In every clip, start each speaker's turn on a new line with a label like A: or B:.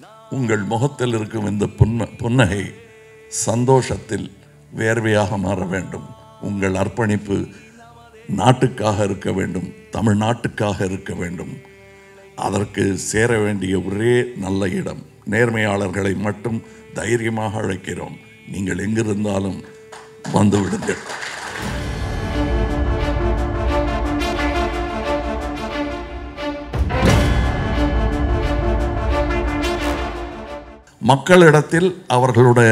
A: உங்கள் முகத்தில் இருக்கும் இந்த புன்ன புன்னகை சந்தோஷத்தில் வேர்வையாக மாற வேண்டும் உங்கள் அர்ப்பணிப்பு நாட்டுக்காக இருக்க வேண்டும் தமிழ்நாட்டுக்காக இருக்க வேண்டும் அதற்கு சேர வேண்டிய ஒரே நல்ல இடம் நேர்மையாளர்களை மட்டும் தைரியமாக அழைக்கிறோம் நீங்கள் எங்கிருந்தாலும் வந்து விடுங்கள் மக்களிடத்தில் அவர்களுடைய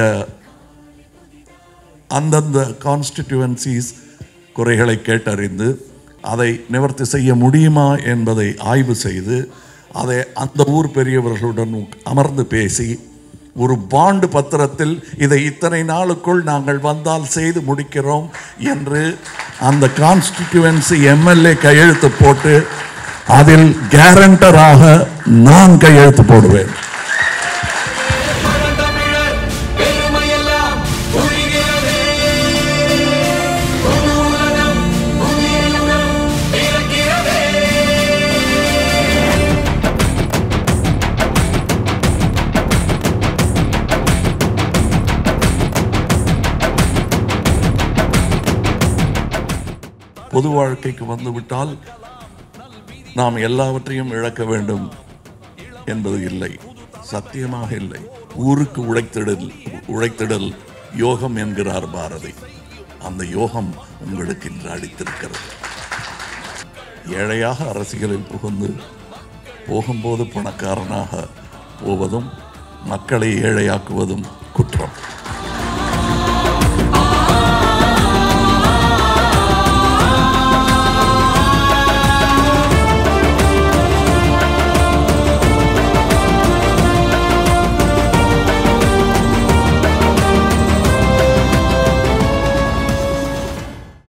A: அந்தந்த கான்ஸ்டிடியூவன்சிஸ் குறைகளை கேட்டறிந்து அதை நிவர்த்தி செய்ய முடியுமா என்பதை ஆய்வு செய்து அதை அந்த ஊர் பெரியவர்களுடன் அமர்ந்து பேசி ஒரு பாண்டு பத்திரத்தில் இதை இத்தனை நாளுக்குள் நாங்கள் வந்தால் செய்து முடிக்கிறோம் என்று அந்த கான்ஸ்டிடியூவன்சி எம்எல்ஏ கையெழுத்து போட்டு அதில் கேரண்டராக நான் கையெழுத்து போடுவேன்
B: பழந்தமிழர் பெருமையெல்லாம் பொழிகிறதே. புது உலகம் புதியுகம் பிறக்கிறதே.
A: பொது வாழ்க்கைக்கு வந்துவிட்டால் நாம் எல்லாவற்றையும் இழக்க வேண்டும் என்பது இல்லை சத்தியமாக இல்லை ஊருக்கு உழைத்திடல் உழைத்திடல் யோகம் என்கிறார் பாரதி அந்த யோகம் உங்களுக்கு இன்று அளித்திருக்கிறது ஏழையாக அரசியலில் புகுந்து போகும்போது பணக்காரனாக போவதும் மக்களை ஏழையாக்குவதும்